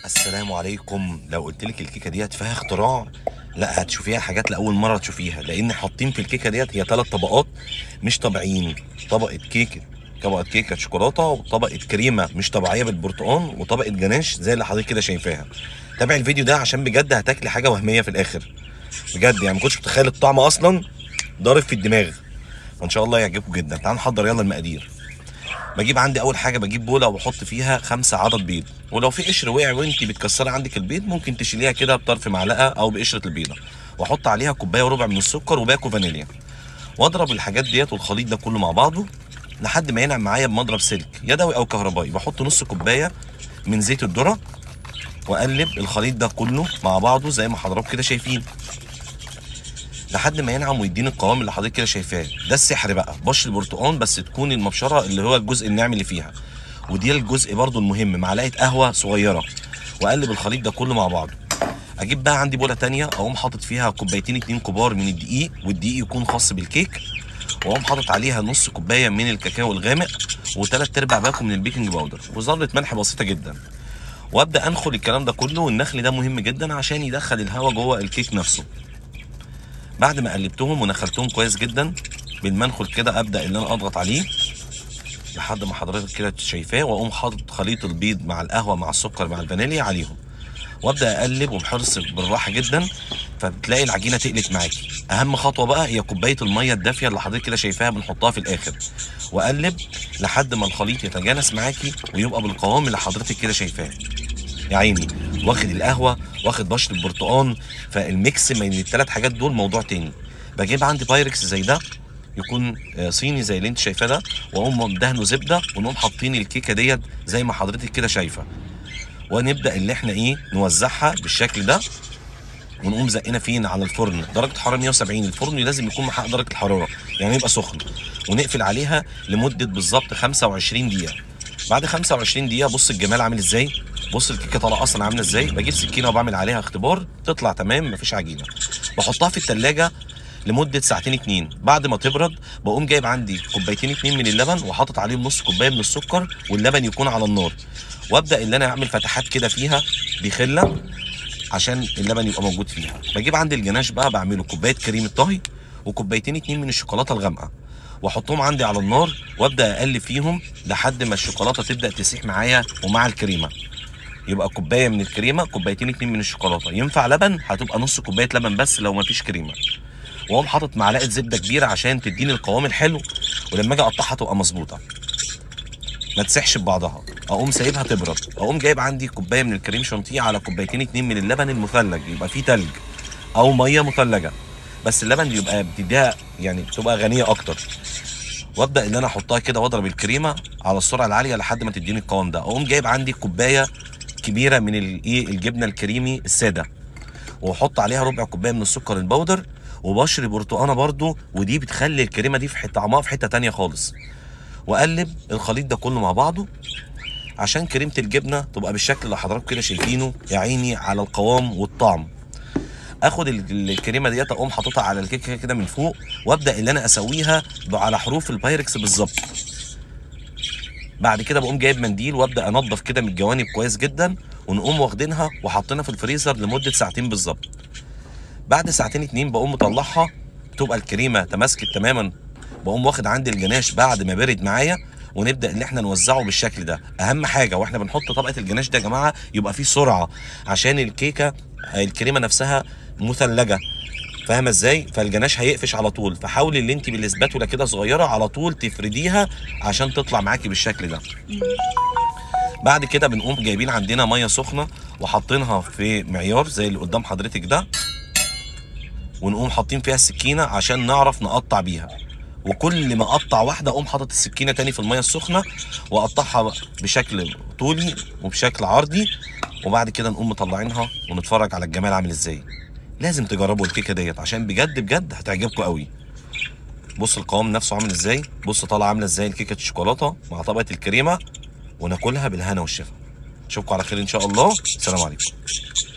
السلام عليكم لو قلت لك الكيكه ديت فيها اختراع لا هتشوفيها حاجات لاول مره تشوفيها لان حاطين في الكيكه ديت هي ثلاث طبقات مش طبيعيين طبقه كيكه طبقه كيكه شوكولاته وطبقه كريمه مش طبيعيه بالبرتقال وطبقه جناش زي اللي حضرتك كده شايفاها تابع الفيديو ده عشان بجد هتاكلي حاجه وهميه في الاخر بجد يعني ما كنتش متخيل الطعم اصلا ضارب في الدماغ فان شاء الله يعجبكم جدا تعالوا نحضر يلا المقادير بجيب عندي اول حاجه بجيب بوله وبحط فيها خمسة عدد بيض ولو في قشر وقع وانت بتكسري عندك البيض ممكن تشيليها كده بطرف معلقه او بقشره البيضه واحط عليها كوبايه وربع من السكر وباكو فانيليا واضرب الحاجات ديت والخليط ده كله مع بعضه لحد ما ينعم معايا بمضرب سلك يدوي او كهربائي بحط نص كوبايه من زيت الذره واقلب الخليط ده كله مع بعضه زي ما حضراتكم كده شايفين لحد ما ينعم ويديني القوام اللي حضرتك كده شايفاه ده السحر بقى بشر البرتقال بس تكون المبشره اللي هو الجزء الناعم اللي فيها ودي الجزء برضو المهم معلقه قهوه صغيره واقلب الخليط ده كله مع بعضه اجيب بقى عندي بوله تانية اقوم حاطط فيها كوبايتين اتنين كبار من الدقيق والدقيق يكون خاص بالكيك واقوم حاطط عليها نص كوبايه من الكاكاو الغامق وثلاث ارباع باكو من البيكنج باودر وذره ملح بسيطه جدا وابدا انخل الكلام ده كله والنخل ده مهم جدا عشان يدخل الهواء جوه الكيك نفسه بعد ما قلبتهم ونخلتهم كويس جدا بالمنخل كده ابدا ان انا اضغط عليه لحد ما حضرتك كده شايفاه واقوم حاطط خليط البيض مع القهوه مع السكر مع الفانيليا عليهم وابدا اقلب وبحرص بالراحه جدا فبتلاقي العجينه تقلت معاكي اهم خطوه بقى هي كوبايه الميه الدافيه اللي حضرتك كده شايفاها بنحطها في الاخر واقلب لحد ما الخليط يتجانس معاكي ويبقى بالقوام اللي حضرتك كده شايفاه يا عيني واخد القهوه واخد بشر البرتقال فالميكس بين الثلاث حاجات دول موضوع تاني بجيب عندي بايركس زي ده يكون آه، صيني زي اللي انت شايفاه ده واقوم مدهنه زبده ونقوم حاطين الكيكه ديت زي ما حضرتك كده شايفه ونبدا اللي احنا ايه نوزعها بالشكل ده ونقوم زقنا فين على الفرن درجه حراره 170 الفرن لازم يكون محقق درجه الحراره يعني يبقى سخن ونقفل عليها لمده بالظبط 25 دقيقه بعد 25 دقيقه بص الجمال عامل ازاي بص الكيكه طالعه اصلا عامله ازاي بجيب سكينه وبعمل عليها اختبار تطلع تمام مفيش عجينه بحطها في التلاجة لمده ساعتين اتنين بعد ما تبرد بقوم جايب عندي كوبايتين اتنين من اللبن وحاطط عليهم نص كوبايه من السكر واللبن يكون على النار وابدا ان انا اعمل فتحات كده فيها بخله عشان اللبن يبقى موجود فيها بجيب عندي الجناش بقى بعمله كوبايه كريمه طهي وكوبايتين اتنين من الشوكولاته الغامقه واحطهم عندي على النار وابدا اقلب فيهم لحد ما الشوكولاته تبدا تسيح معايا ومع الكريمه يبقى كوبايه من الكريمه كوبايتين اتنين من الشوكولاته ينفع لبن هتبقى نص كوبايه لبن بس لو مفيش كريمه واقوم حاطط معلقه زبده كبيره عشان تديني القوام الحلو ولما اجي اقطعها تبقى مظبوطه ما تسحش ببعضها اقوم سايبها تبرد اقوم جايب عندي كوبايه من الكريم شانتيه على كوبايتين اتنين من اللبن المثلج يبقى فيه تلج او ميه مثلجه بس اللبن يبقى بتديها يعني بتبقى غنيه اكتر وابدا ان انا احطها كده واضرب الكريمه على السرعه العاليه لحد ما تديني القوام ده اقوم جايب عندي كوبايه كبيره من الايه الجبنه الكريمي الساده واحط عليها ربع كوبايه من السكر البودر وبشر برتقانه برضو ودي بتخلي الكريمه دي في حته طعمها في حته تانية خالص واقلب الخليط ده كله مع بعضه عشان كريمه الجبنه تبقى بالشكل اللي حضراتكم كده شايفينه يا عيني على القوام والطعم اخد ال- الكريمه ديت اقوم حاططها على الكيكه كده من فوق وابدا ان انا اسويها ب- على حروف البايركس بالظبط بعد كده بقوم جايب منديل وابدا انضف كده من الجوانب كويس جدا ونقوم واخدينها وحاطينها في الفريزر لمده ساعتين بالظبط بعد ساعتين اتنين بقوم مطلعها تبقى الكريمه تماسكت تماما بقوم واخد عندي الجناش بعد ما برد معايا ونبدا ان احنا نوزعه بالشكل ده اهم حاجه واحنا بنحط طبقه الجناش ده يا جماعه يبقى فيه سرعه عشان الكيكه الكريمه نفسها مثلجه فاهمه ازاي فالجناش هيقفش على طول فحاولي اللي انت بالاسباتولا كده صغيره على طول تفرديها عشان تطلع معاكي بالشكل ده بعد كده بنقوم جايبين عندنا ميه سخنه وحاطينها في معيار زي اللي قدام حضرتك ده ونقوم حاطين فيها السكينه عشان نعرف نقطع بيها وكل ما اقطع واحده اقوم حاطط السكينه تاني في الميه السخنه واقطعها بشكل طولي وبشكل عرضي وبعد كده نقوم مطلعينها ونتفرج على الجمال عامل ازاي لازم تجربوا الكيكه ديت عشان بجد بجد هتعجبكم قوي بص القوام نفسه عامل ازاي بص طالعه عامله ازاي الكيكه الشوكولاته مع طبقه الكريمه وناكلها بالهنا والشفا اشوفكم على خير ان شاء الله السلام عليكم